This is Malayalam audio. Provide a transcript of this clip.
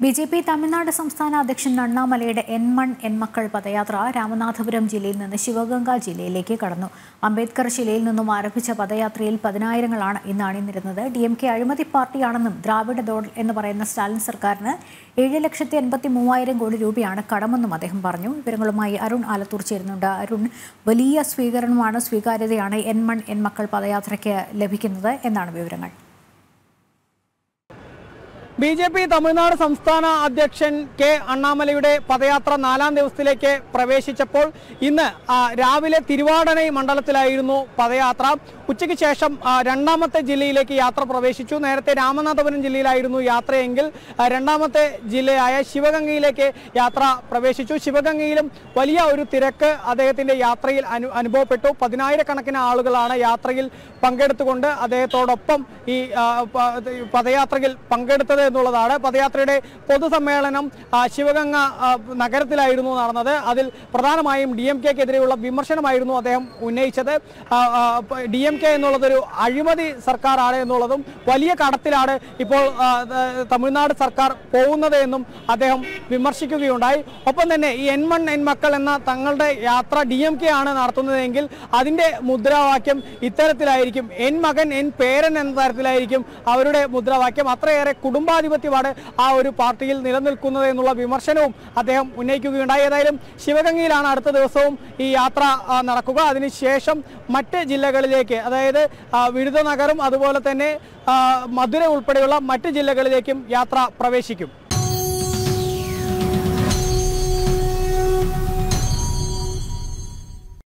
ബി ജെ പി തമിഴ്നാട് സംസ്ഥാന അധ്യക്ഷൻ അണ്ണാമലയുടെ എൻമൺ എൻമക്കൾ പദയാത്ര രാമനാഥപുരം ജില്ലയിൽ നിന്ന് ശിവഗംഗ ജില്ലയിലേക്ക് കടന്നു അംബേദ്കർ ശിലയിൽ നിന്നും ആരംഭിച്ച പദയാത്രയിൽ പതിനായിരങ്ങളാണ് ഇന്ന് അണിനിരുന്നത് ഡി എം കെ അഴിമതി പാർട്ടിയാണെന്നും ദ്രാവിഡ ദോൾ എന്ന് പറയുന്ന സ്റ്റാലിൻ സർക്കാരിന് ഏഴ് ലക്ഷത്തി എൺപത്തി മൂവായിരം കോടി രൂപയാണ് കടമെന്നും അദ്ദേഹം പറഞ്ഞു വിവരങ്ങളുമായി അരുൺ ആലത്തൂർ ചേരുന്നുണ്ട് അരുൺ വലിയ സ്വീകരണമാണ് സ്വീകാര്യതയാണ് എൻമൺ എൻമക്കൾ പദയാത്രയ്ക്ക് ലഭിക്കുന്നത് എന്നാണ് വിവരങ്ങൾ ബി ജെ പി തമിഴ്നാട് സംസ്ഥാന അധ്യക്ഷൻ കെ അണ്ണാമലയുടെ പദയാത്ര നാലാം ദിവസത്തിലേക്ക് പ്രവേശിച്ചപ്പോൾ ഇന്ന് ആ, രാവിലെ തിരുവാടനൈ മണ്ഡലത്തിലായിരുന്നു പദയാത്ര ഉച്ചയ്ക്ക് ശേഷം ആ, രണ്ടാമത്തെ ജില്ലയിലേക്ക് യാത്ര പ്രവേശിച്ചു നേരത്തെ രാമനാഥപുരം ജില്ലയിലായിരുന്നു യാത്രയെങ്കിൽ ആ, രണ്ടാമത്തെ ജില്ലയായ ശിവഗംഗയിലേക്ക് യാത്ര പ്രവേശിച്ചു ശിവഗംഗയിലും വലിയ ഒരു തിരക്ക് അദ്ദേഹത്തിന്റെ യാത്രയിൽ അനു അനുഭവപ്പെട്ടു പതിനായിരക്കണക്കിന് ആളുകളാണ് യാത്രയിൽ പങ്കെടുത്തുകൊണ്ട് അദ്ദേഹത്തോടൊപ്പം ഈ ആ, പ- പദയാത്രയിൽ പങ്കെടുത്തത് എന്നുള്ളതാണ് പദയാത്രയുടെ പൊതുസമ്മേളനം ആ, ശിവഗംഗ ആ, നഗരത്തിലായിരുന്നു നടന്നത് അതിൽ പ്രധാനമായും ഡി എം കെക്കെതിരെയുള്ള വിമർശനമായിരുന്നു അദ്ദേഹം ഉന്നയിച്ചത് ഡി എം കെ എന്നുള്ളതൊരു അഴിമതി സർക്കാരാണ് എന്നുള്ളതും വലിയ കടത്തിലാണ് ഇപ്പോൾ ആ, ത- തമിഴ്നാട് സർക്കാർ പോകുന്നത് എന്നും അദ്ദേഹം വിമർശിക്കുകയുണ്ടായി ഒപ്പം തന്നെ ഈ എൻ മൺ എൻ മക്കൾ എന്ന തങ്ങളുടെ യാത്ര ഡി എം കെ ആണ് നടത്തുന്നതെങ്കിൽ അതിന്റെ മുദ്രാവാക്യം ഇത്തരത്തിലായിരിക്കും എൻ മകൻ എൻ പേരൻ എന്ന തരത്തിലായിരിക്കും അവരുടെ മുദ്രാവാക്യം അത്രയേറെ കുടുംബാധിപത്യമാണ് ആ ഒരു പാർട്ടിയിൽ നിലനിൽക്കുന്നത് എന്നുള്ള വിമർശനവും അദ്ദേഹം ഉന്നയിക്കുകയുണ്ടായി ഏതായാലും ശിവഗംഗയിലാണ് അടുത്ത ദിവസവും ഈ യാത്ര ആ, നടക്കുക അതിനുശേഷം മറ്റ് ജില്ലകളിലേക്ക് അതായത് ആ, വിരുദനഗറും അതുപോലെ തന്നെ ആ, മധുര ഉൾപ്പെടെയുള്ള മറ്റ് ജില്ലകളിലേക്കും യാത്ര പ്രവേശിക്കും